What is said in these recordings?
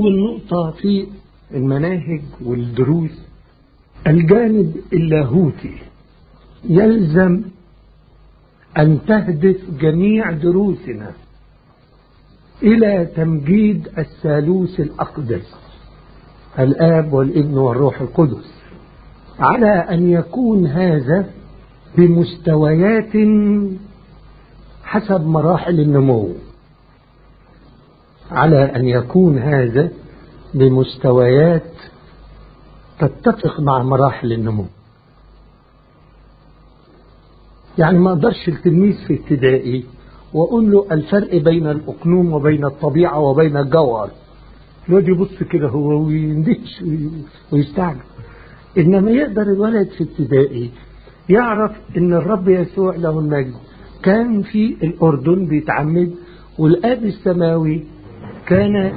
أول نقطة في المناهج والدروس الجانب اللاهوتي يلزم أن تهدف جميع دروسنا إلى تمجيد الثالوث الأقدس الآب والابن والروح القدس على أن يكون هذا بمستويات حسب مراحل النمو على أن يكون هذا بمستويات تتفق مع مراحل النمو يعني ما اقدرش التلميذ في ابتدائي واقول له الفرق بين الاقنوم وبين الطبيعه وبين الجوهر الواد يبص كده هو ويندهش ويستعجب انما يقدر الولد في ابتدائي يعرف ان الرب يسوع له المجد كان في الاردن بيتعمد والاب السماوي كان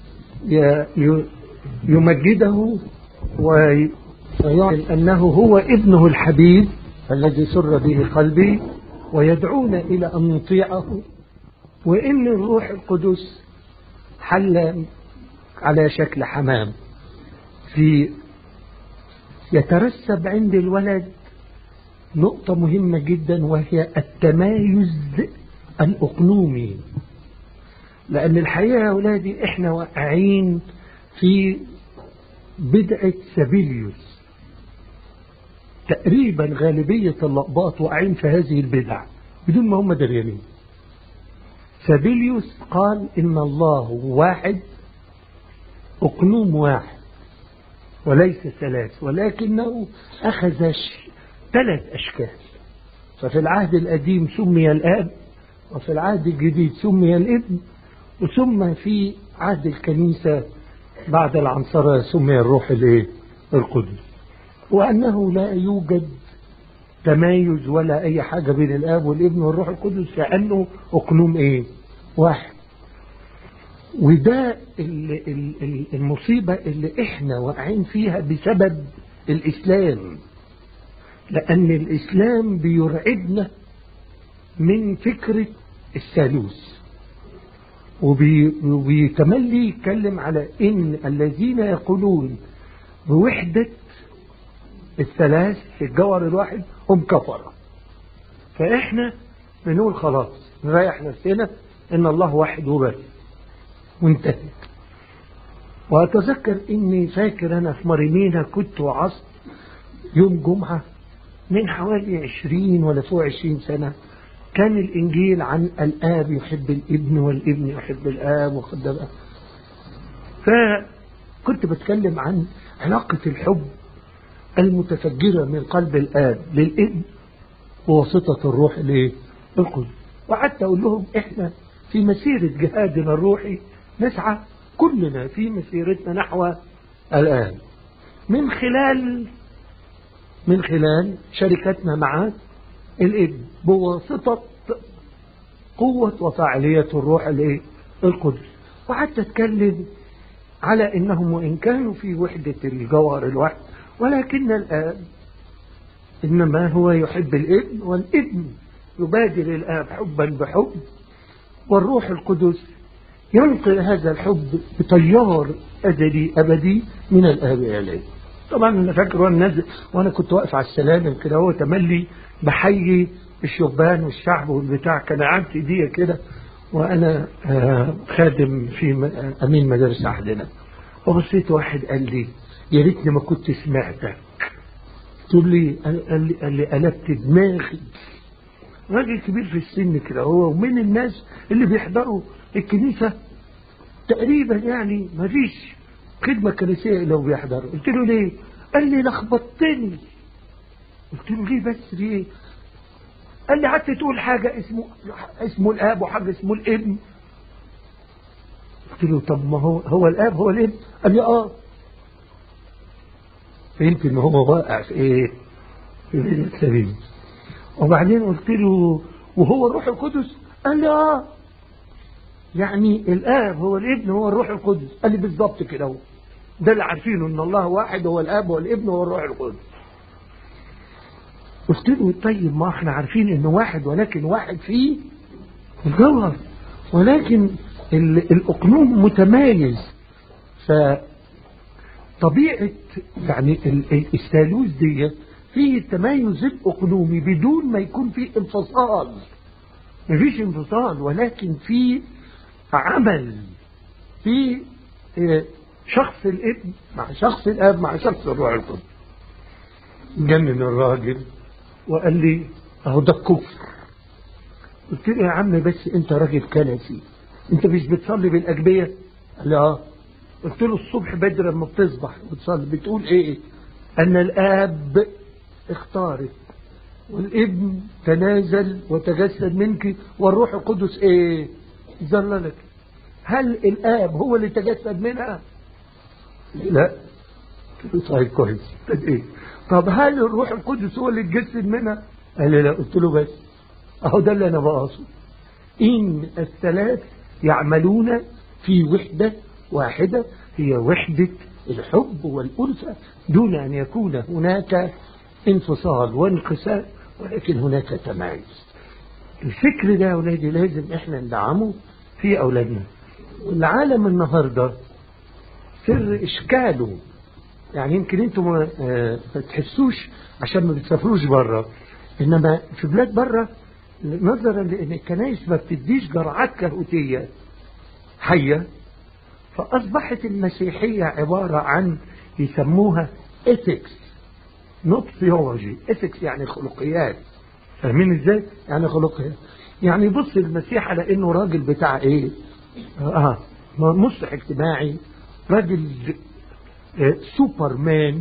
يمجده ويعلن انه هو ابنه الحبيب الذي سر به قلبي ويدعونا إلى أن نطيعه وإن الروح القدس حل على شكل حمام في يترسب عند الولد نقطة مهمة جدا وهي التمايز الأقنومي لأن الحقيقة يا أولادي إحنا واقعين في بدعة سبيليوس تقريبا غالبية اللقباط واقعين في هذه البدع بدون ما هم دريانين سابيليوس قال إن الله واحد أقنوم واحد وليس ثلاث ولكنه أخذ ثلاث أشكال ففي العهد القديم سمي الآب وفي العهد الجديد سمي الابن وثم في عهد الكنيسة بعد العنصرة سمي الروح القدس وأنه لا يوجد تمايز ولا أي حاجة بين الآب والابن والروح القدس كأنه أقنوم إيه واحد وده المصيبة اللي إحنا واقعين فيها بسبب الإسلام لأن الإسلام بيرعبنا من فكرة الثالوث وبيتملي يتكلم على إن الذين يقولون بوحدة الثلاث في الجوهر الواحد هم كفرة فإحنا بنقول خلاص نريح نفسنا إن الله واحد وبس وانتهت وأتذكر إني فاكر أنا في مريمينا كنت وعظت يوم جمعة من حوالي عشرين ولا فوق عشرين سنة كان الإنجيل عن الآب يحب الابن والابن يحب الآب وخد بقى فكنت بتكلم عن علاقة الحب المتفجرة من قلب الآب للابن بواسطة الروح القدس وحتى أقول لهم إحنا في مسيرة جهادنا الروحي نسعى كلنا في مسيرتنا نحو الآن من خلال من خلال شركتنا مع الابن بواسطة قوة وفاعلية الروح القدس وحتى اتكلم على انهم وان كانوا في وحدة الجوهر الواحد ولكن الآب إنما هو يحب الابن والابن يبادر الآب حبا بحب والروح القدس ينقل هذا الحب بتيار أزلي أبدي من الآب إليه طبعا أنا فاكر وأنا نازل وأنا كنت واقف على السلالم كده هو تملي بحيي الشبان والشعب والبتاع كان قاعد في ايديا كده وأنا خادم في أمين مدارس عهدنا وبصيت واحد قال لي يا ريتني ما كنت سمعتك تقول لي قال لي, قال لي قلبت دماغي راجل كبير في السن كده هو ومن الناس اللي بيحضروا الكنيسة تقريبا يعني ما فيش خدمة كنسية لو بيحضروا قلت له ليه قال لي لخبطتني قلت له ليه بس ليه قال لي قعدت تقول حاجة اسمه اسمه الآب وحاجة اسمه الابن قلت له طب ما هو هو الآب هو الابن قال لي اه فهمت ان هو واقع في ايه في بين السبيل وبعدين قلت له وهو الروح القدس قال لي اه يعني الاب هو الابن هو الروح القدس قال لي بالظبط كده هو ده اللي عارفينه ان الله واحد هو الاب والابن هو الروح القدس قلت له طيب ما احنا عارفين انه واحد ولكن واحد فيه الجوهر ولكن الاقنوم متمايز فطبيعة يعني الثالوث دي فيه التميز الأقلومي بدون ما يكون فيه انفصال مفيش انفصال ولكن في عمل في شخص الابن مع شخص الاب مع شخص الروح القدس جنن الراجل وقال لي اهو ده الكفر قلت له يا عم بس انت راجل كنسي انت مش بتصلي بالاجبيه قال لي اه قلت له الصبح بدري لما بتصبح وتصلي بتقول ايه ان الاب اختارك والابن تنازل وتجسد منك والروح القدس ايه ظللك هل الاب هو اللي تجسد منها لا طيب كويس طب ايه طب هل الروح القدس هو اللي اتجسد منها قال لي لا قلت له بس اهو ده اللي انا بقصده ان الثلاث يعملون في وحدة واحدة هي وحدة الحب والأنثى دون أن يكون هناك انفصال وانقسام ولكن هناك تمايز الفكر ده يا أولادي لازم احنا ندعمه في أولادنا والعالم النهاردة سر إشكاله يعني يمكن انتم ما تحسوش عشان ما بتسافروش بره انما في بلاد بره نظرا لان الكنائس ما بتديش جرعات كهوتيه حيه فاصبحت المسيحيه عباره عن يسموها ethics not theology ethics يعني خلقيات فاهمين ازاي؟ يعني خلقيات يعني يبص المسيح على انه راجل بتاع ايه؟ اه مصلح اجتماعي راجل سوبرمان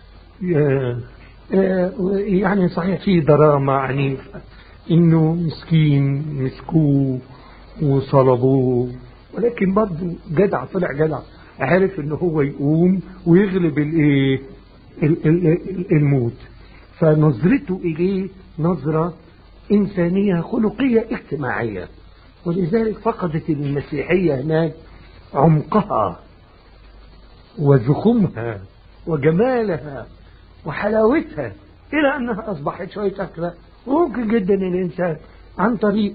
يعني صحيح في دراما عنيفة انه مسكين مسكوه وصلبوه ولكن برضه جدع طلع جدع عارف ان هو يقوم ويغلب الايه الموت فنظرته اليه نظرة انسانية خلقية اجتماعية ولذلك فقدت المسيحية هناك عمقها وزخمها وجمالها وحلاوتها إلى أنها أصبحت شوية أكلة وممكن جدا الإنسان عن طريق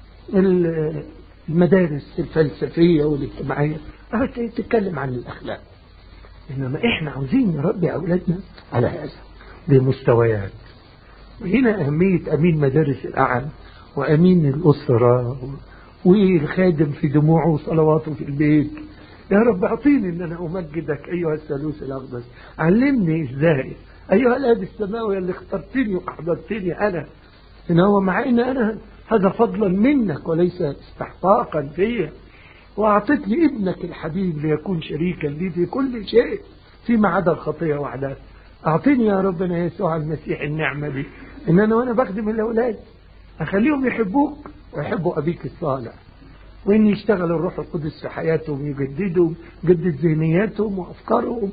المدارس الفلسفية والاجتماعية تتكلم عن الأخلاق إنما إحنا عاوزين نربي أولادنا على هذا بمستويات وهنا أهمية أمين مدارس الأعلى وأمين الأسرة والخادم في دموعه وصلواته في البيت يا رب اعطيني ان انا امجدك ايها الثالوث الاقدس علمني ازاي ايها الاب السماوي اللي اخترتني واحببتني انا ان هو مع ان انا هذا فضلا منك وليس استحقاقا فيا واعطتني ابنك الحبيب ليكون شريكا لي في كل شيء فيما عدا الخطيه وحدها اعطيني يا ربنا يسوع المسيح النعمه دي ان انا وانا بخدم الاولاد اخليهم يحبوك ويحبوا ابيك الصالح وإن يشتغل الروح القدس في حياتهم يجددهم يجدد ذهنياتهم وأفكارهم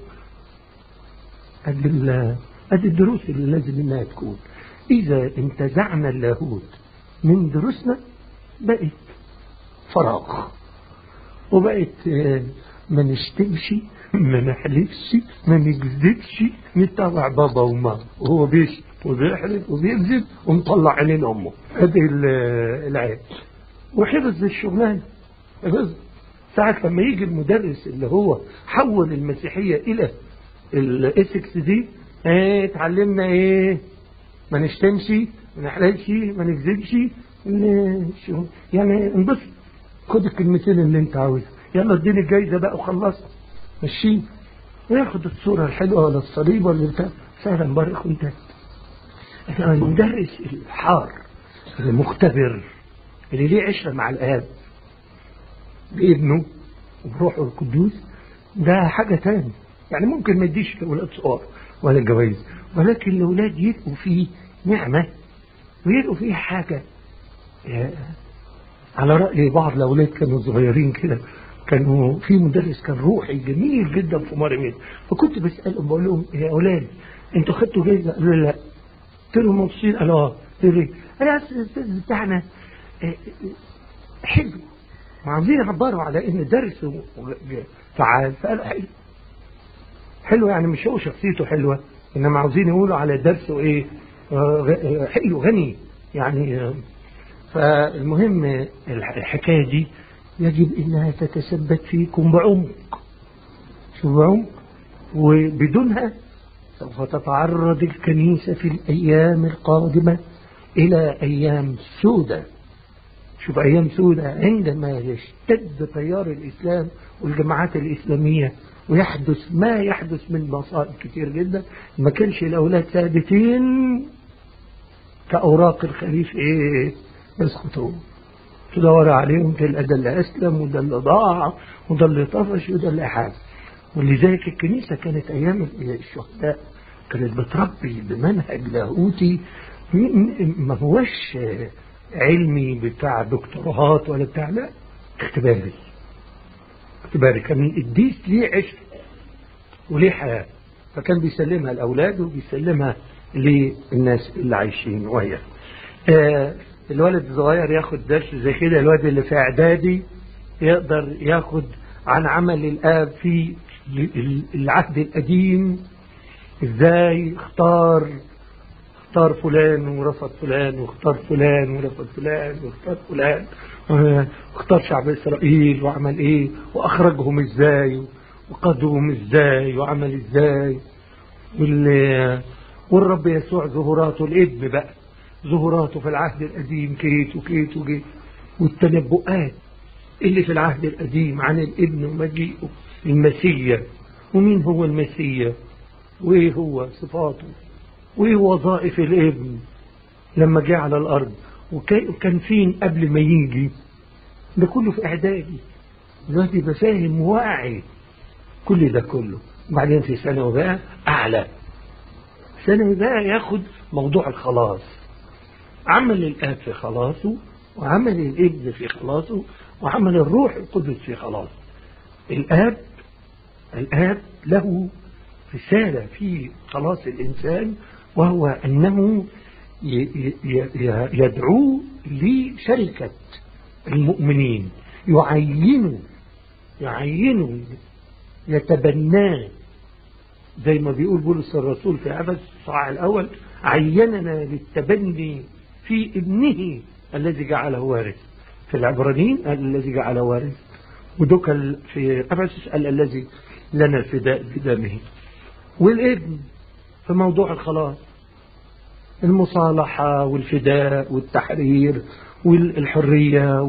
أدي أدي الدروس اللي لازم إنها تكون إذا انتزعنا اللاهوت من دروسنا بقت فراغ وبقت ما نشتمش ما نحلفش ما نكذبش نتابع بابا وماما وهو بيشتم وبيحلف وبيكذب ومطلع عينين امه هذه العيب وحفظ الشغلانه حفظ ساعة لما يجي المدرس اللي هو حول المسيحية إلى الإثكس دي ايه اتعلمنا ايه ما نشتمش ما نحرقش ما نكذبش يعني انبسط خد الكلمتين اللي انت عاوزها يلا اديني الجايزة بقى وخلصت مشي وياخد الصورة الحلوة ولا الصليب ولا بتاع سهلا بارك وانت المدرس الحار المختبر اللي ليه عشرة مع الآب بابنه وبروحه القدوس ده حاجة تاني يعني ممكن ما يديش لأولاد صغار ولا جوائز ولكن الأولاد يلقوا فيه نعمة ويلقوا فيه حاجة على رأي بعض الأولاد كانوا صغيرين كده كانوا في مدرس كان روحي جميل جدا في مرمين فكنت بسألهم بقول لهم يا أولاد انتوا خدتوا جايزة قالوا لا قلت لهم مبسوطين قالوا اه قلت لي انا الاستاذ بتاعنا حلو وعاوزين يعبروا على ان درسه فعال فقالوا حلو حلو يعني مش هو شخصيته حلوة انما عاوزين يقولوا على درسه ايه حلو غني يعني فالمهم الحكاية دي يجب انها تتثبت فيكم بعمق بعمق وبدونها سوف تتعرض الكنيسة في الأيام القادمة إلى أيام سودة شوف أيام سودة عندما يشتد تيار الإسلام والجماعات الإسلامية ويحدث ما يحدث من مصائب كتير جدا ما كانش الأولاد ثابتين كأوراق الخليف إيه يسقطون تدور عليهم تلقى ده اللي أسلم وده اللي ضاع وده اللي طفش وده اللي حاج ولذلك الكنيسة كانت أيام الشهداء كانت بتربي بمنهج لاهوتي ما هوش علمي بتاع دكتوراهات ولا بتاع لا اختباري اختباري كان القديس ليه عشق وليه حياة فكان بيسلمها الأولاد وبيسلمها للناس اللي عايشين وياه آه الولد الصغير ياخد درس زي كده الولد اللي في اعدادي يقدر ياخد عن عمل الاب في العهد القديم ازاي اختار اختار فلان ورفض فلان واختار فلان ورفض فلان واختار فلان واختار شعب اسرائيل وعمل ايه واخرجهم ازاي وقادهم ازاي وعمل ازاي والرب يسوع ظهوراته الابن بقى ظهوراته في العهد القديم كيت وكيت وكيت والتنبؤات اللي في العهد القديم عن الابن ومجيئه المسيا ومين هو المسيا وايه هو صفاته وايه وظائف الابن لما جاء على الارض وكان فين قبل ما يجي ده كله في اعدادي دلوقتي يبقى فاهم واعي كل ده كله بعدين في ثانوي بقى اعلى ثانوي بقى ياخد موضوع الخلاص عمل الاب في خلاصه وعمل الابن في خلاصه وعمل الروح القدس في خلاصه الاب الاب له رسالة في خلاص الإنسان وهو أنه يدعو لشركة المؤمنين يعينوا يعينوا يتبناه زي ما بيقول بولس الرسول في عبس الصراع الأول عيننا للتبني في ابنه الذي جعله وارث في العبرانيين الذي جعله وارث ودك في أفسس الذي لنا الفداء بدمه والابن في موضوع الخلاص المصالحة والفداء والتحرير والحرية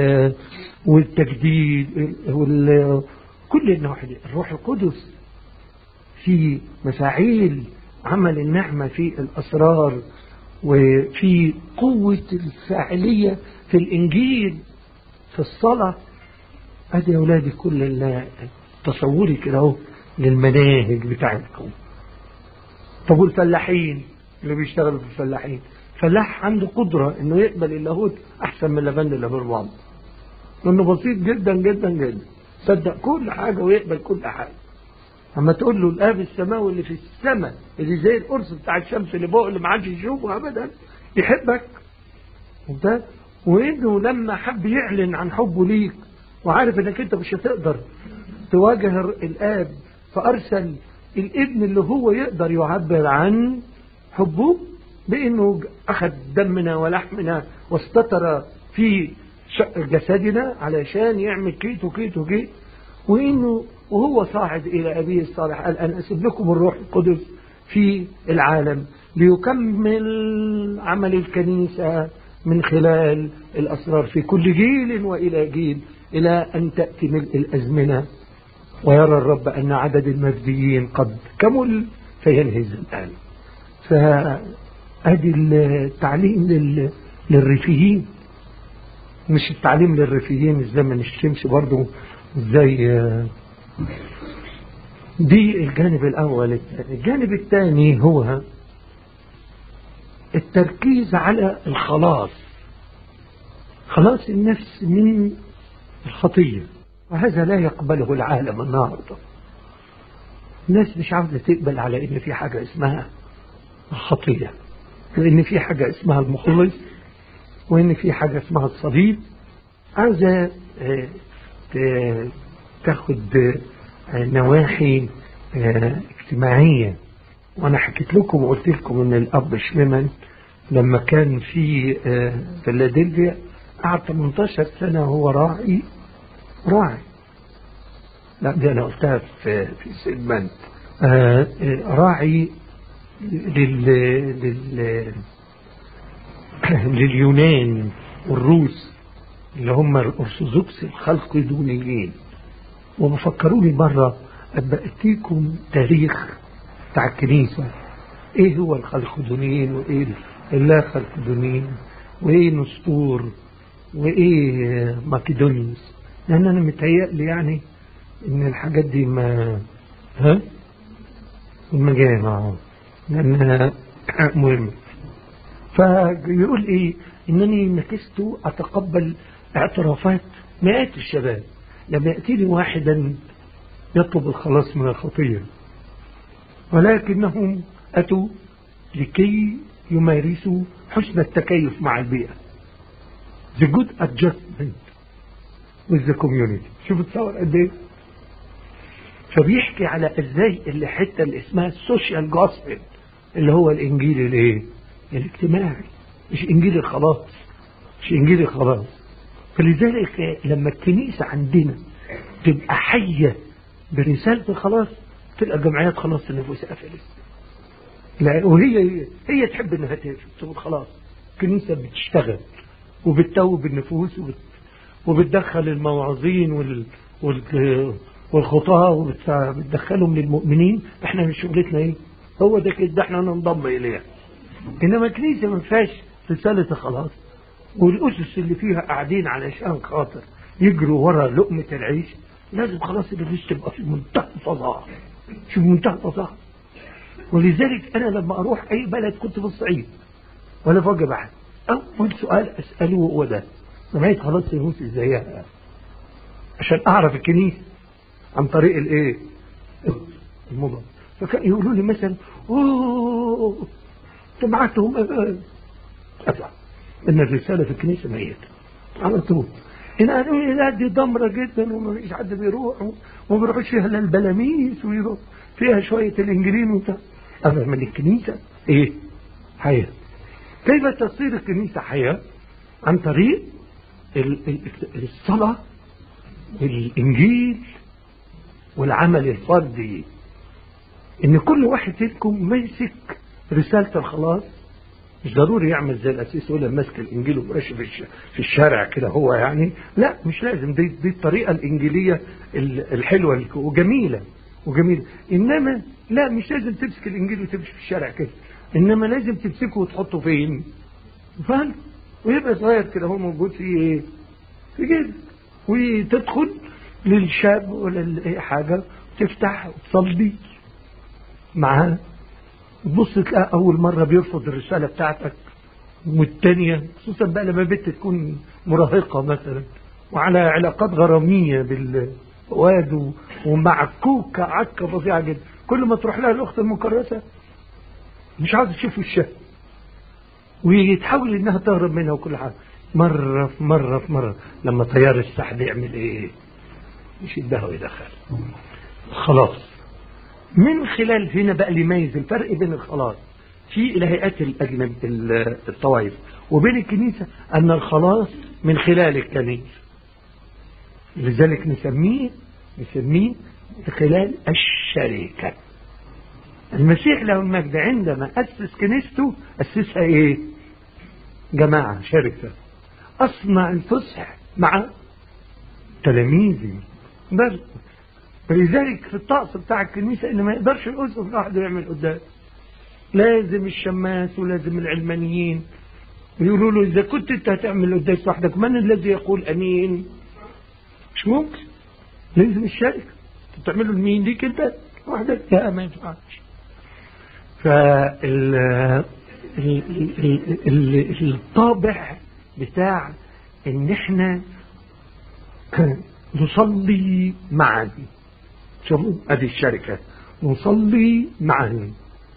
والتجديد كل النواحي دي الروح القدس في مفاعيل عمل النعمة في الأسرار وفي قوة الفاعلية في الإنجيل في الصلاة أدي يا أولادي كل تصوري كده اهو للمناهج بتاعتكم طب والفلاحين اللي بيشتغلوا في الفلاحين فلاح عنده قدرة انه يقبل اللاهوت احسن من اللبن اللي بالرمل لانه بسيط جدا جدا جدا صدق كل حاجة ويقبل كل حاجة اما تقول له الاب السماوي اللي في السماء اللي زي القرص بتاع الشمس اللي فوق اللي ما عادش يشوفه ابدا يحبك انت وانه لما حب يعلن عن حبه ليك وعارف انك انت مش هتقدر تواجه الاب فارسل الابن اللي هو يقدر يعبر عن حبه بانه اخذ دمنا ولحمنا واستتر في جسدنا علشان يعمل كيت وكيت وكيت وانه وهو صاعد الى ابيه الصالح قال انا اسيب لكم الروح القدس في العالم ليكمل عمل الكنيسه من خلال الاسرار في كل جيل والى جيل الى ان تاتي ملء الازمنه ويرى الرب أن عدد المفديين قد كمل فينهز الآن فأدي التعليم للريفيين مش التعليم للريفيين الزمن الشمس برضو زي دي الجانب الأول الجانب الثاني هو التركيز على الخلاص خلاص النفس من الخطيه وهذا لا يقبله العالم النهارده الناس مش عاوزة تقبل على ان في حاجة اسمها الخطية وان في حاجة اسمها المخلص وان في حاجة اسمها الصليب عاوزة تاخد نواحي اجتماعية وانا حكيت لكم وقلت لكم ان الاب شميمن لما كان في فيلادلفيا قعد 18 سنة هو راعي راعي لا دي انا قلتها في في سيجمنت آه راعي لل لل لليونان والروس اللي هم الارثوذكس الخلقدونيين وبفكروني مرة أبقى أديكم تاريخ بتاع الكنيسة إيه هو الخلقدونيين وإيه اللا خلقدونيين وإيه نسطور وإيه ماكيدونيوس لأن أنا متهيألي يعني إن الحاجات دي ما ها المجامع لأنها مهمة فيقول إيه إنني نكست أتقبل اعترافات مئات الشباب لما يأتيني واحدا يطلب الخلاص من الخطية ولكنهم أتوا لكي يمارسوا حسن التكيف مع البيئة the good adjustment with the community شوف تصور قد ايه فبيحكي على ازاي اللي حته اللي اسمها السوشيال جوسبل اللي هو الانجيل الايه الاجتماعي مش انجيل الخلاص مش انجيل الخلاص فلذلك لما الكنيسة عندنا تبقى حية برسالة الخلاص تلقى جمعيات خلاص النفوس قفلت لا وهي هي تحب انها تقول خلاص الكنيسة بتشتغل وبتتوب النفوس وبت وبتدخل المواعظين وال وال والخطاة وبتدخلهم للمؤمنين احنا من شغلتنا ايه هو ده كده احنا ننضم اليها انما الكنيسة ما فيهاش رسالة الخلاص والأسس اللي فيها قاعدين علشان خاطر يجروا ورا لقمة العيش لازم خلاص النفوس تبقى في منتهى الفظاعة شوف منتهى الفظاعة ولذلك أنا لما أروح أي بلد كنت في الصعيد ولا فوق بحر أول سؤال أسأله هو ده سمعت خلاص النفوس إزاي عشان أعرف الكنيسة عن طريق الإيه المضى فكان يقولوا لي مثلا أوه سمعتهم أطلع ان الرسالة في الكنيسة ميتة على طول هنا قالوا لي لا دي ضمرة جدا وما فيش حد بيروح وما بيروحش فيها الا البلاميس ويروح فيها شوية الانجلين وبتاع اما من الكنيسة ايه حياة كيف تصير الكنيسة حياة عن طريق الصلاة والانجيل والعمل الفردي ان كل واحد منكم ماسك رسالة الخلاص مش ضروري يعمل زي الأسيس يقول ماسك الإنجيل وماشي في, في الشارع كده هو يعني لا مش لازم دي, دي الطريقة الإنجيلية الحلوة وجميلة وجميلة إنما لا مش لازم تمسك الإنجيل وتمشي في الشارع كده إنما لازم تمسكه وتحطه فين فاهم ويبقى صغير كده هو موجود في إيه في جيبك وتدخل للشاب ولا أي حاجة تفتح وتصلي معاه تبص تلاقي أول مرة بيرفض الرسالة بتاعتك والتانية خصوصا بقى لما بنت تكون مراهقة مثلا وعلى علاقات غرامية بالواد ومعكوكة عكة فظيعة جدا كل ما تروح لها الأخت المكرسة مش عاوز تشوف وشها ويتحاول إنها تهرب منها وكل حاجة مرة في مرة في مرة لما طيار السحب يعمل إيه يشدها ويدخل خلاص من خلال هنا بقى اللي يميز الفرق بين الخلاص في الهيئات الأجنب الطوائف وبين الكنيسة أن الخلاص من خلال الكنيسة لذلك نسميه نسميه من خلال الشركة المسيح له المجد عندما أسس كنيسته أسسها إيه جماعة شركة أصنع الفصح مع تلاميذي بس فلذلك في الطقس بتاع الكنيسة إن ما يقدرش الأسقف لوحده يعمل قدام لازم الشماس ولازم العلمانيين يقولوا له إذا كنت أنت هتعمل قداس وحدك من الذي يقول أمين مش ممكن لازم الشركة تعمله لمين ليك أنت وحدك لا ما ينفعش فال الطابع بتاع ان احنا نصلي معا شوفوا ادي الشركة نصلي معا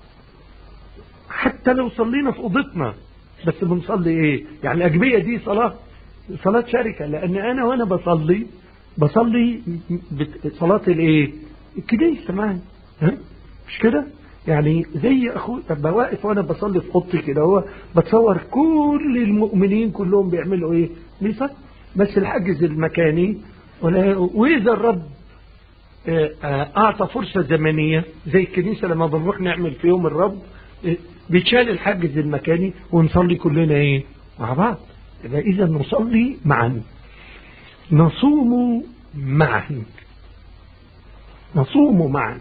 حتى لو صلينا في اوضتنا بس بنصلي ايه يعني الاجبية دي صلاة صلاة شركة لان انا وانا بصلي بصلي صلاة الايه الكنيسة معايا ها مش كده يعني زي اخوي ابقى واقف وانا بصلي في اوضتي كده هو بتصور كل المؤمنين كلهم بيعملوا ايه بيصلي بس الحجز المكاني واذا الرب آه، آه، أعطى فرصة زمنية زي الكنيسة لما بنروح نعمل في يوم الرب آه، بيتشال الحاجز المكاني ونصلي كلنا إيه مع بعض يبقى إذا نصلي معا نصوم معا نصوم معا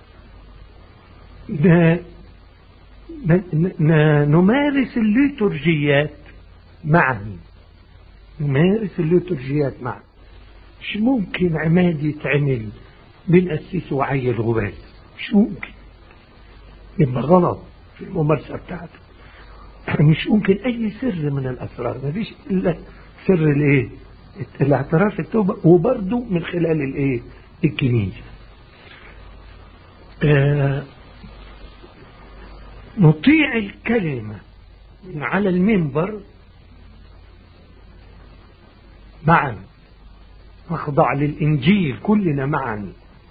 ن- ن- ن- نمارس الليتورجيات معا نمارس الليتورجيات معا مش ممكن عماد يتعمل بين قسيس وعيل غباز مش ممكن يبقى غلط في الممارسة بتاعته مش ممكن أي سر من الأسرار ما فيش إلا سر الإيه الاعتراف التوبة وبرضه من خلال الإيه الكنيسة آه نطيع الكلمة من على المنبر معا نخضع للإنجيل كلنا معا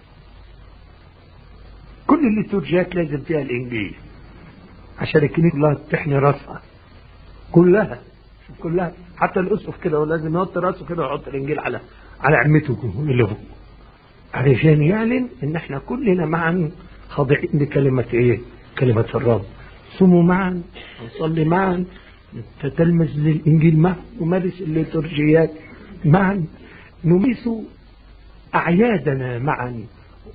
كل الليتورجيات لازم فيها الإنجيل عشان الكنيسة كلها تحني راسها كلها شوف كلها حتى الأسقف كده هو لازم يحط راسه كده ويحط الإنجيل على على عمته اللي فوق علشان يعلن إن إحنا كلنا معا خاضعين لكلمة إيه؟ كلمة الرب صوموا معا نصلي معا نتلمس للإنجيل معا نمارس الليتورجيات معا نميس أعيادنا معا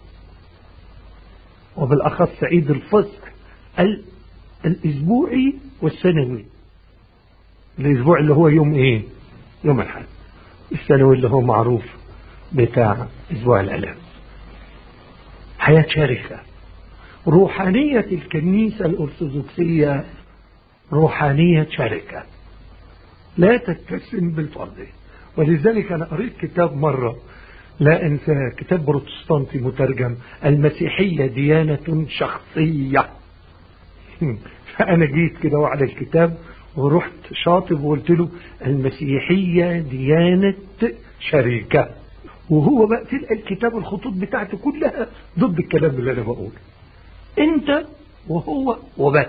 وبالأخص عيد الفصح ال- الأسبوعي والسنوي الأسبوع اللي هو يوم إيه يوم الحد السنوي اللي هو معروف بتاع أسبوع الألام حياة شركة روحانية الكنيسة الأرثوذكسية روحانية شركة لا تتسم بالفرد ولذلك أنا قريت كتاب مرة لا أنسى كتاب بروتستانتي مترجم المسيحية ديانة شخصية فأنا جيت كده وعلى الكتاب ورحت شاطب وقلت له المسيحية ديانة شركة وهو بقى تلقى الكتاب الخطوط بتاعته كلها ضد الكلام اللي أنا بقوله أنت وهو وبس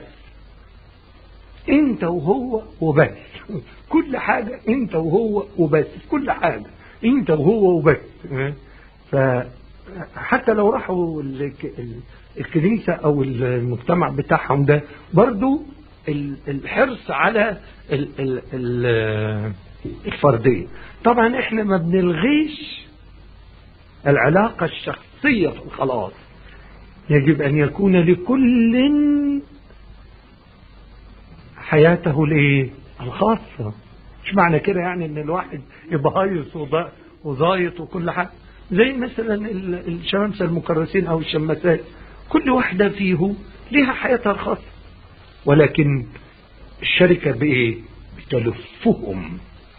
انت وهو وبس كل حاجة انت وهو وبس كل حاجة انت وهو وبس فحتى لو راحوا الك- ال- الكنيسة او المجتمع بتاعهم ده برضو ال- الحرص على ال- ال- ال- الفردية طبعا احنا ما بنلغيش العلاقة الشخصية في الخلاص يجب ان يكون لكل حياته الايه الخاصة مش معنى كده يعني ان الواحد يبقى هايص وضا- وزايط وكل حاجة زي مثلا ال- الشمامسة المكرسين او الشماسات كل واحدة فيهم لها حياتها الخاصة ولكن الشركة بايه بتلفهم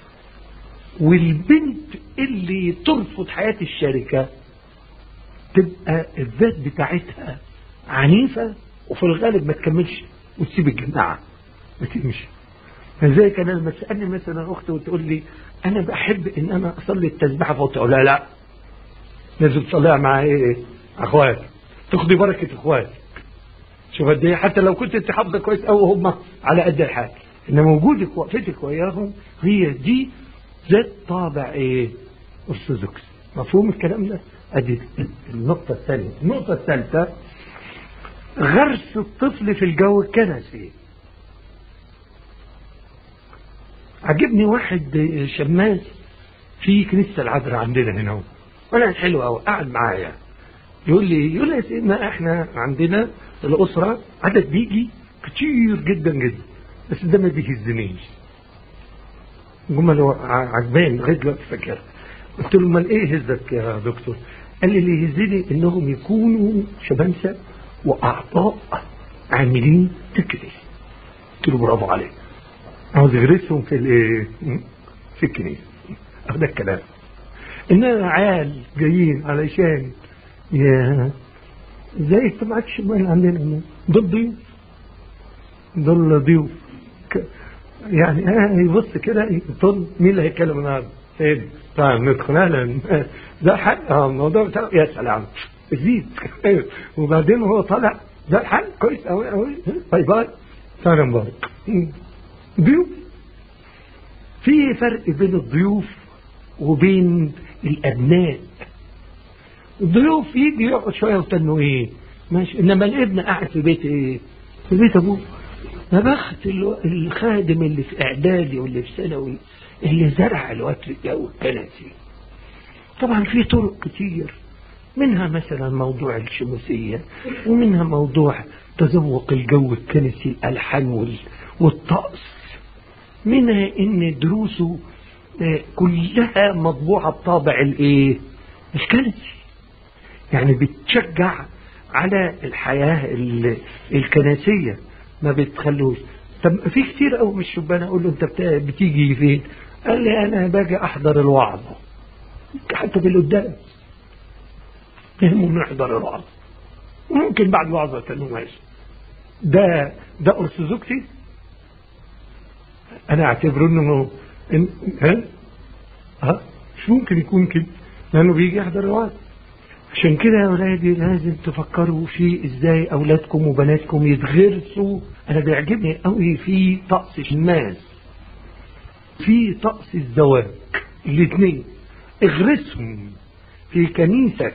والبنت اللي ترفض حياة الشركة تبقى الذات بتاعتها عنيفة وفي الغالب ما تكملش وتسيب الجماعة ما تمشي فذلك انا لما تسالني مثلا اختي وتقول لي انا بحب ان انا اصلي التسبيحه فوق تقول لها لا لازم تصليها مع ايه اخوات تاخدي بركه اخوات شوف قد ايه حتى لو كنت انت حافظه كويس قوي هم على قد الحال انما وجودك وقفتك وياهم هي دي ذات طابع ايه ارثوذكس مفهوم الكلام ده ادي النقطه الثانيه النقطه الثالثه غرس الطفل في الجو الكنسي عجبني واحد شماس في كنيسة العذراء عندنا هنا هو. وانا حلو قوي قاعد معايا يقول لي يقول لي يا سيدنا احنا عندنا الاسره عدد بيجي كتير جدا جدا بس ده ما بيهزنيش جمل عجباني لغايه دلوقتي فاكرها قلت له امال ايه يهزك يا دكتور؟ قال لي اللي يهزني انهم يكونوا شمامسه واعضاء عاملين في الكنيسه قلت له برافو عليك عاوز يغرسهم في الايه في الكنيسه أهو ده الكلام اننا عيال جايين علشان يا زي اجتماعات الشبان عندنا دول ضيوف دول ضيوف ك- يعني اه يبص كده يطل مين اللي هيتكلم النهارده؟ سيد طيب ندخل اهلا ده حق اه الموضوع بتاعه يا سلام زيد وبعدين هو طالع ده الحل كويس قوي قوي باي باي سلام مبارك ضيوف في فرق بين الضيوف وبين الأبناء الضيوف يجي يقعد شوية وتنه ايه ماشي انما الابن قاعد في بيت ايه في بيت ابوه يا بخت الخادم اللي في اعدادي واللي في ثانوي اللي زرع الوقت الجو الكنسي طبعا في طرق كتير منها مثلا موضوع الشمسية ومنها موضوع تذوق الجو الكنسي الألحان والطقس منها ان دروسه كلها مطبوعة بطابع الايه الكنسي يعني بتشجع على الحياة الكنسية ما بتخلوش طب في كتير قوي من الشبان اقول له انت بتيجي فين قال لي انا باجي احضر الوعظ حتى بالقدام يهمهم نحضر الوعظ وممكن بعد وعظة تاني ماشي ده ده ارثوذكسي انا اعتبره انه إن ها ها مش ممكن يكون كده لانه بيجي يحضر الوعظ عشان كده يا ولادي لازم تفكروا في ازاي اولادكم وبناتكم يتغرسوا انا بيعجبني قوي في طقس الناس في طقس الزواج الاثنين اغرسهم في كنيسك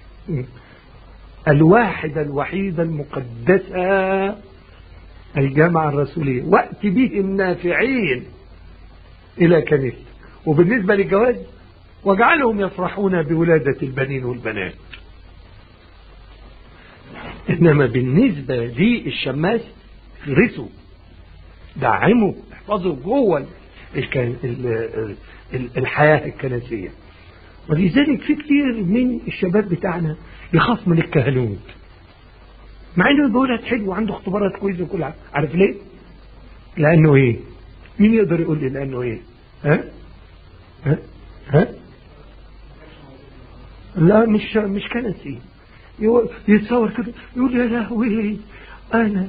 الواحدة الوحيدة المقدسة الجامعة الرسولية وأت بهم نافعين إلى كنيسة وبالنسبة للجواز واجعلهم يفرحون بولادة البنين والبنات إنما بالنسبة للشماس اغرسوا دعموا احفظوا جوه الحياة الكنسية ولذلك في كتير من الشباب بتاعنا يخاف من الكهنوت مع انه بيقولها حلو وعنده اختبارات كويسه وكل حاجه عارف ليه؟ لانه ايه؟ مين يقدر يقول لي لانه ايه؟ ها؟ ها؟ ها؟ لا مش مش كنسي يتصور كده يقول يا لهوي انا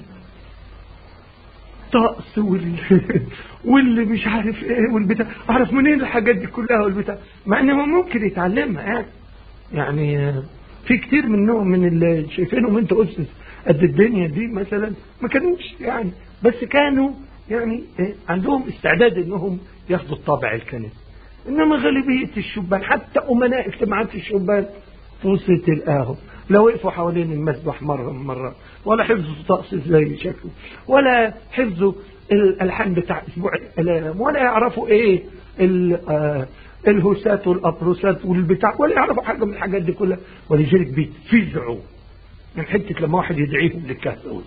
طقس وال... واللي مش عارف ايه والبتاع اعرف منين الحاجات دي كلها والبتاع مع انه ممكن يتعلمها يعني يعني في كتير منهم من اللي شايفينهم انت اسس قد الدنيا دي مثلا ما كانوش يعني بس كانوا يعني عندهم استعداد انهم ياخدوا الطابع الكنسي انما غالبيه الشبان حتى امناء اجتماعات الشبان في وسط القهوه لا وقفوا حوالين المسبح مرة من مرة ولا حفظوا طقس زي شكله ولا حفظوا الألحان بتاع أسبوع الألام ولا يعرفوا إيه الهوسات والأبروسات والبتاع ولا يعرفوا حاجة من الحاجات دي كلها ولذلك بيتفزعوا من حتة لما واحد يدعيهم للكهنوت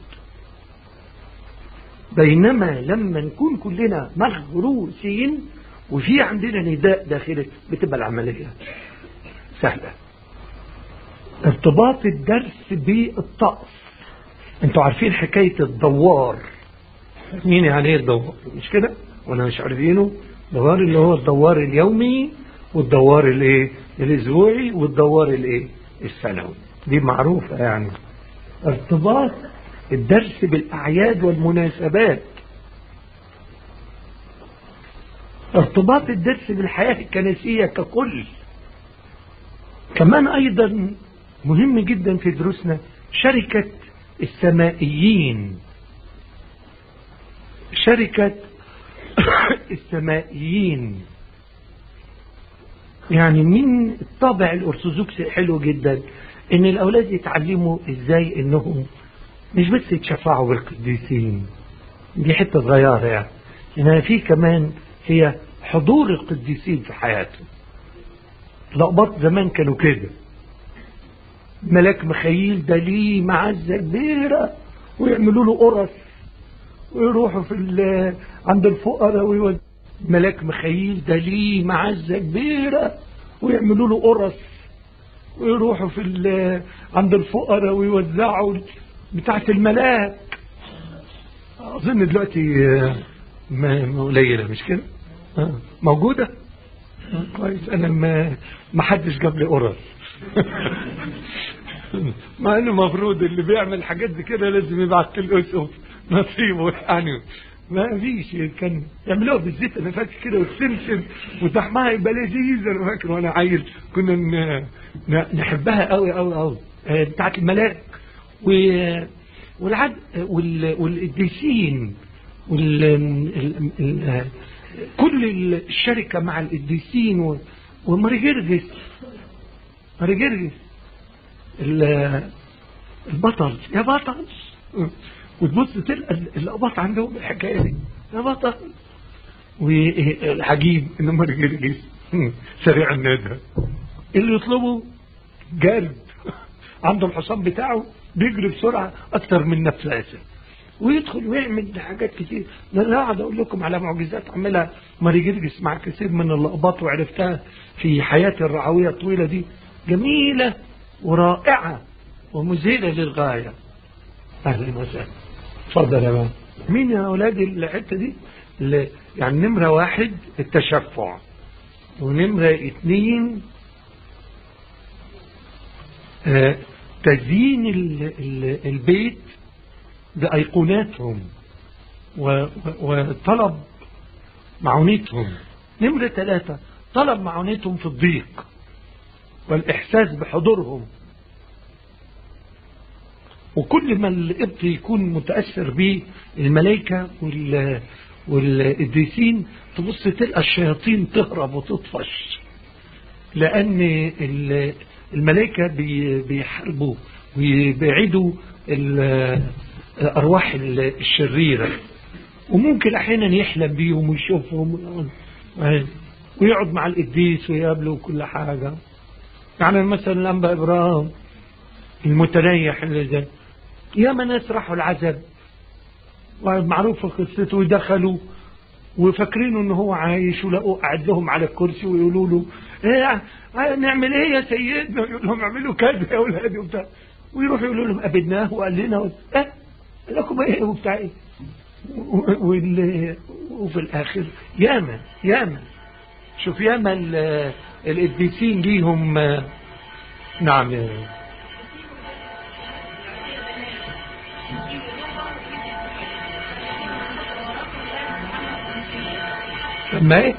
بينما لما نكون كلنا مغروسين وفي عندنا نداء داخلي بتبقى العملية سهلة ارتباط الدرس بالطقس انتوا عارفين حكاية الدوار مين يعني ايه الدوار مش كده وانا مش عارفينه الدوار اللي هو الدوار اليومي والدوار الايه الاسبوعي والدوار الايه السنوي دي معروفة يعني ارتباط الدرس بالاعياد والمناسبات ارتباط الدرس بالحياة الكنسية ككل كمان ايضا مهم جدا في دروسنا شركة السمائيين شركة السمائيين يعني من الطابع الأرثوذكسي حلو جدا ان الاولاد يتعلموا ازاي انهم مش بس يتشفعوا بالقديسين دي حتة صغيرة يعني انها في كمان هي حضور القديسين في حياتهم لقبات زمان كانوا كده ملاك مخيل ده ليه معزة كبيرة ويعملوا له قرص ويروحوا في عند الفقراء ويود ملاك مخيل ده ليه معزة كبيرة ويعملوا له قرص ويروحوا في عند الفقراء ويوزعوا بتاعة الملاك أظن دلوقتي قليلة مش كده موجودة كويس أنا ما ما حدش جاب لي قرص مع انه المفروض اللي بيعمل حاجات دي كده لازم يبعت الاسقف نصيبه يعني ما فيش كان يعملوها بالزيت انا فاكر كده والسمسم وطعمها يبقى لذيذ انا فاكر وانا عيل كنا نحبها قوي قوي قوي بتاعت الملاك والعد والقديسين وال كل الشركه مع القديسين وماري جرجس ماري جرجس ال- البطل يا بطل وتبص تلقى الأباط عندهم الحكاية دي يا بطل والعجيب انما رجل سريع الندى اللي يطلبه جارد عنده الحصان بتاعه بيجري بسرعة أكتر من نفسه ويدخل ويعمل حاجات كتير ده انا اقعد اقول لكم على معجزات عملها ماري جرجس مع كثير من اللقطات وعرفتها في حياتي الرعويه الطويله دي جميله ورائعه ومذهله للغايه اهلا وسهلا اتفضل يا مان مين يا اولادي الحته دي اللي يعني نمره واحد التشفع ونمره اتنين آه، تزيين ال- ال- البيت بأيقوناتهم و- و- وطلب معونتهم نمرة ثلاثة طلب معونتهم في الضيق والإحساس بحضورهم وكل ما القبط يكون متأثر به الملائكة وال والقديسين تبص تلقى الشياطين تهرب وتطفش لأن ال- الملائكة بي- بيحاربوا ويبعدوا ال- الأرواح ال- الشريرة وممكن أحيانا يحلم بيهم ويشوفهم ويقعد مع القديس ويقابله كل حاجة يعني مثلا الأنبا إبراهيم المتنيح اللي زي ياما ناس راحوا العذاب معروفة قصته ودخلوا وفاكرينه ان هو عايش ولقوا قاعد لهم على الكرسي ويقولوا له ايه ع- نعمل ايه يا سيدنا يقول لهم اعملوا كذا يا اولادي وبتاع ويروحوا يقولوا لهم قابلناه وقال لنا و- ايه قال لكم ايه وبتاع ايه و- وال- وفي الاخر ياما ياما شوف ياما ال- القديسين ليهم آه، نعم يا- لما ايه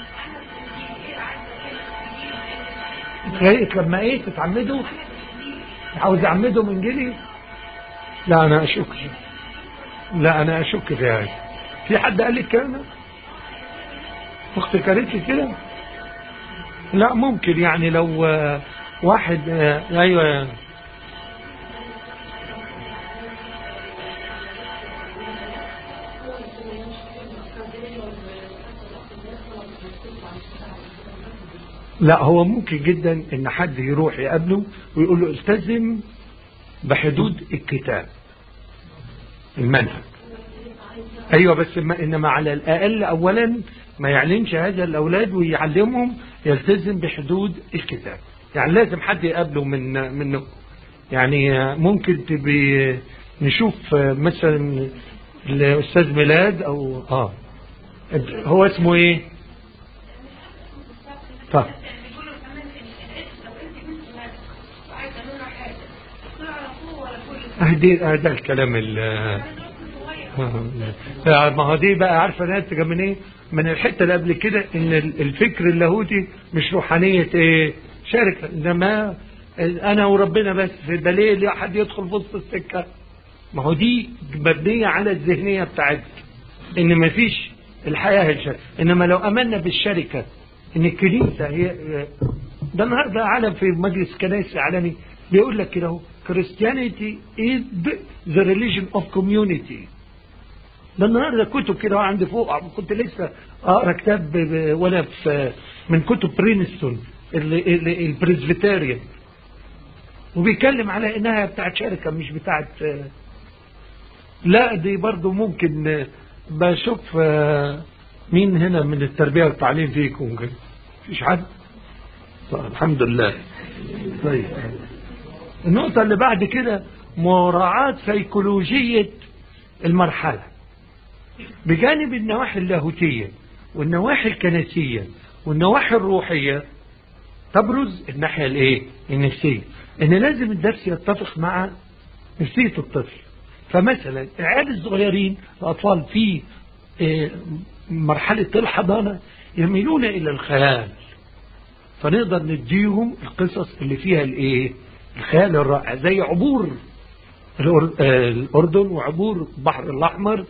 لغاية لما ايه تتعمدوا عاوز اعمدوا من جلي لا انا اشك لا انا اشك في هذا في حد قال لي الكلام ده اختي قالت لي كده لا ممكن يعني لو آه، واحد آه، ايوه لا هو ممكن جدا ان حد يروح يقابله ويقول له التزم بحدود الكتاب المنهج ايوه بس ما انما على الاقل اولا ما يعلنش هذا الاولاد ويعلمهم يلتزم بحدود الكتاب يعني لازم حد يقابله من منه يعني ممكن تبي نشوف مثلا الاستاذ ميلاد او اه هو اسمه ايه طب بيقولوا كمان ان الاسم لو انت بنت ناس وعايزه منها حاجه تعرفوه ولا كل اهدي هذا الكلام ال ما هو دي بقى عارفه ناتجه من ايه؟ من الحته اللي قبل كده ان الفكر اللاهوتي مش روحانيه ايه؟ شركه انما انا وربنا بس ده ليه ليه حد يدخل في وسط السكه؟ ما هو دي مبنيه على الذهنيه بتاعتك ان ما فيش الحياه هي الشركه انما لو امنا بالشركه ان الكنيسه هي ده النهارده علم في مجلس كنائس عالمي بيقول لك كده اهو Christianity is the religion of community ده النهارده كتب كده عندي فوق كنت لسه اقرا كتاب ب- وانا في من كتب برينستون ال- ال- البريسبيتاريان وبيتكلم على انها بتاعت شركه مش بتاعت لا دي برضو ممكن بشوف آه، مين هنا من التربيه والتعليم فيكم كده مفيش حد طيب الحمد لله طيب النقطة اللي بعد كده مراعاة سيكولوجية المرحلة بجانب النواحي اللاهوتية والنواحي الكنسية والنواحي الروحية تبرز الناحية الايه النفسية ان لازم الدرس يتفق مع نفسية الطفل فمثلا العيال الصغيرين الأطفال في آه، مرحلة الحضانة يميلون إلى الخيال فنقدر نديهم القصص اللي فيها الايه الخيال الرائع زي عبور الأر- آه، الأردن وعبور البحر الأحمر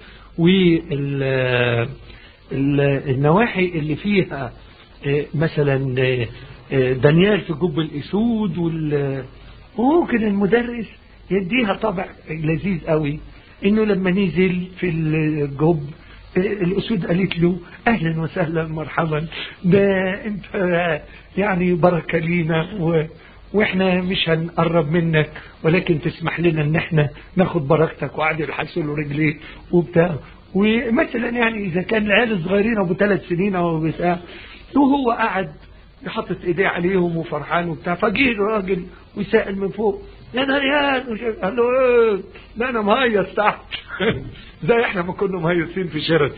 والنواحي اللي فيها آه، مثلا آه، آه، دانيال في جب الأسود وال- وممكن المدرس يديها طبع لذيذ قوي انه لما نزل في الجب الاسود قالت له اهلا وسهلا مرحبا ده انت يعني بركه لينا و واحنا مش هنقرب منك ولكن تسمح لنا ان احنا ناخد بركتك وقعد يلحس له رجليه وبتاع ومثلا يعني اذا كان العيال الصغيرين ابو ثلاث سنين او بتاع وهو قعد يحطط ايديه عليهم وفرحان وبتاع فجه الراجل وسائل من فوق يا نريان قال له ايه لا انا مهيص تحت زي احنا ما كنا مهيصين في شرط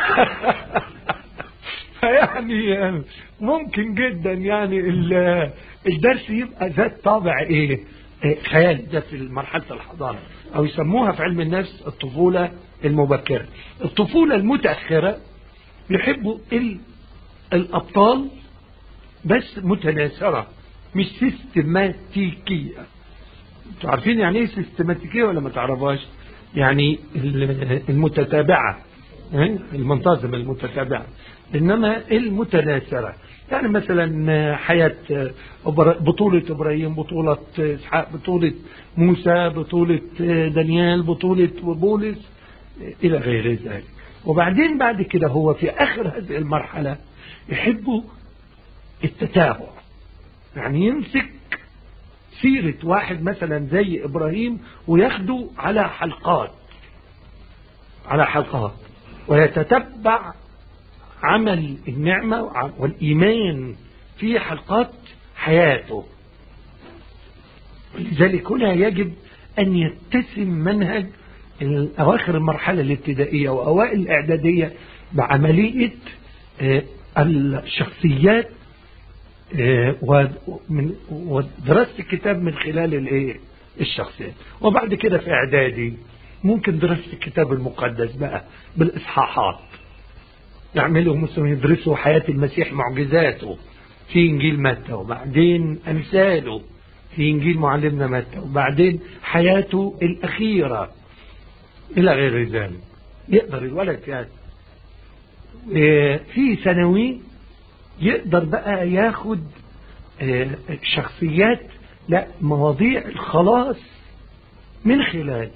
فيعني ممكن جدا يعني الدرس يبقى ذات طابع ايه خيال ده في مرحلة الحضانة او يسموها في علم النفس الطفولة المبكرة الطفولة المتأخرة يحبوا الابطال بس متناثرة مش سيستماتيكية انتوا عارفين يعني ايه سيستماتيكية ولا ما تعرفوهاش يعني المتتابعة المنتظمة المتتابعة انما المتناثرة يعني مثلا حياة بطولة ابراهيم بطولة اسحاق بطولة موسى بطولة دانيال بطولة بولس الى غير ذلك وبعدين بعد كده هو في اخر هذه المرحلة يحبوا التتابع يعني يمسك سيرة واحد مثلا زي إبراهيم وياخده على حلقات على حلقات ويتتبع عمل النعمة والإيمان في حلقات حياته لذلك هنا يجب أن يتسم منهج أواخر المرحلة الابتدائية وأوائل الإعدادية بعملية الشخصيات ودراسة الكتاب من خلال الايه الشخصيات وبعد كده في اعدادي ممكن دراسة الكتاب المقدس بقى بالاصحاحات يعملوا مثلا يدرسوا حياة المسيح معجزاته في انجيل متى وبعدين امثاله في انجيل معلمنا متى وبعدين حياته الاخيرة الى غير ذلك يقدر الولد يعني في ثانوي يقدر بقى ياخد شخصيات لا مواضيع الخلاص من خلال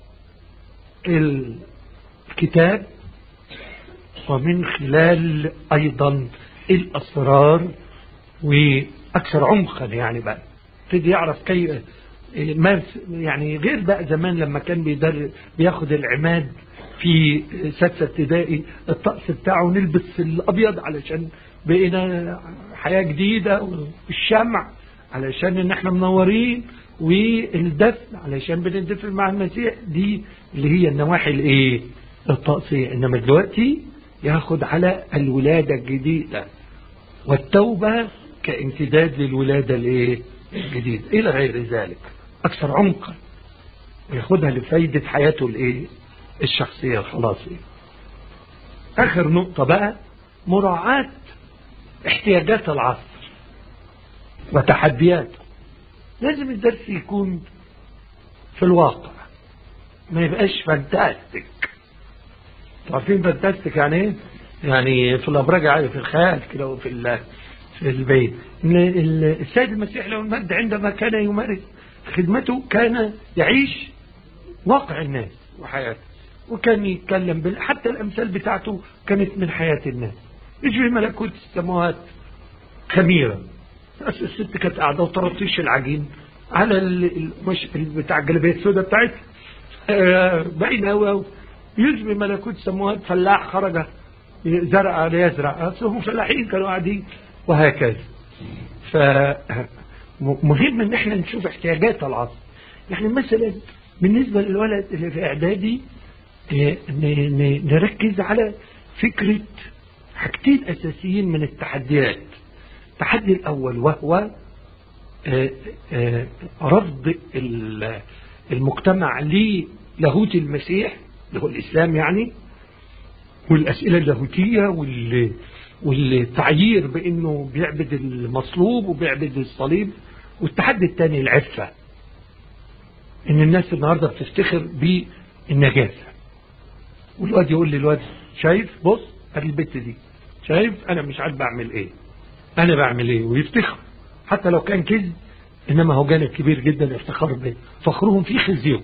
الكتاب ومن خلال ايضا الاسرار واكثر عمقا يعني بقى تبتدي يعرف كيف مارس يعني غير بقى زمان لما كان بيدر بياخد العماد في سادسه ابتدائي الطقس بتاعه نلبس الابيض علشان بقينا حياة جديدة والشمع علشان ان احنا منورين والدفن علشان بندفن مع المسيح دي اللي هي النواحي الايه الطقسية انما دلوقتي ياخد على الولادة الجديدة والتوبة كامتداد للولادة الايه الجديدة الى غير ذلك اكثر عمقا وياخدها لفايدة حياته الايه الشخصية الخلاصية اخر نقطة بقى مراعاة احتياجات العصر وتحدياته لازم الدرس يكون في الواقع ما يبقاش فانتاستيك عارفين فانتاستيك يعني ايه يعني في الابراج عادي في الخيال كده وفي في البيت السيد المسيح له المجد عندما كان يمارس خدمته كان يعيش واقع الناس وحياته وكان يتكلم بال... حتى الامثال بتاعته كانت من حياة الناس يجري ملكوت السماوات خميرة الست كانت قاعدة وطرطيش العجين على المش... بتاع الجلابية السوداء بتاعتها آه باين قوي يجري ملكوت السماوات فلاح خرج زرع ليزرع هم فلاحين كانوا قاعدين وهكذا فمهم ان احنا نشوف احتياجات العصر يعني مثلا بالنسبة للولد اللي في اعدادي نركز على فكرة حاجتين أساسيين من التحديات التحدي الأول وهو رفض المجتمع للاهوت المسيح اللي هو الإسلام يعني والأسئلة اللاهوتية والتعيير بأنه بيعبد المصلوب وبيعبد الصليب والتحدي الثاني العفة إن الناس النهاردة بتفتخر بالنجاسة والواد يقول لي الواد شايف بص ادي البت دي شايف انا مش عارف بعمل ايه انا بعمل ايه ويفتخر حتى لو كان كذب إنما هو جانب كبير جدا افتخار به فخرهم في خزيهم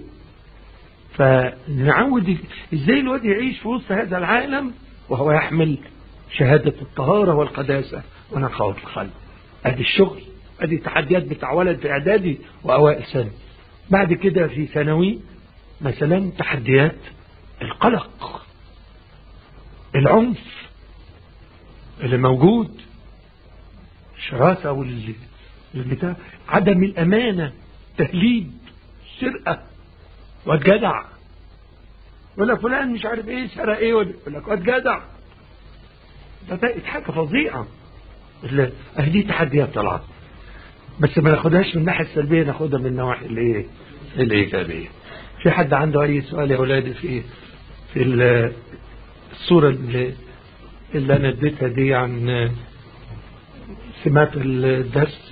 فنعود ازاي الواد يعيش في وسط هذا العالم وهو يحمل شهادة الطهارة والقداسة ونقاوة القلب ادي الشغل ادي تحديات بتاع ولد في اعدادي واوائل سنة بعد كده في ثانوي مثلا تحديات القلق العنف اللي موجود الشراسة والبتاع عدم الأمانة تهليد سرقة واد جدع ولا فلان مش عارف ايه سرق ايه ولا يقول لك واد جدع ده بقت حاجة فظيعة ال- اهي دي تحديات طلعت بس ما ناخدهاش من الناحية السلبية ناخدها من النواحي الايه الإيجابية في حد عنده أي سؤال يا أولادي في في ال- الصورة اللي, اللي أنا اديتها دي عن سمات الدرس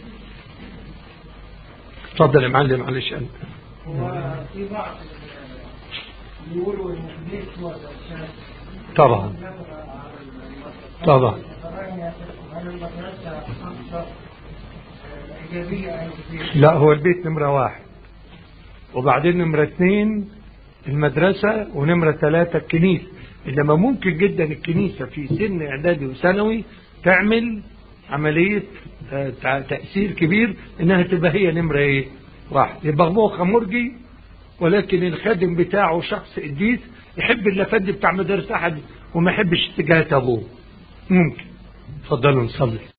اتفضل يا معلم معلش أنت وفي بعض يقولوا ان البيت هو الاساس طبعا طبعا هل المدرسه اكثر ايجابيه ام سلبيه؟ لا هو البيت نمرة واحد وبعدين نمرة اثنين المدرسة ونمرة ثلاثة الكنيسة إنما ممكن جدا الكنيسة في سن إعدادي وثانوي تعمل عملية آه، تع- تأثير كبير إنها تبقى هي نمرة إيه؟ واحد يبقى أبوه خمرجي ولكن الخادم بتاعه شخص قديس يحب اللفد بتاع مدرسة أحد وما يحبش اتجاهات أبوه ممكن اتفضلوا نصلي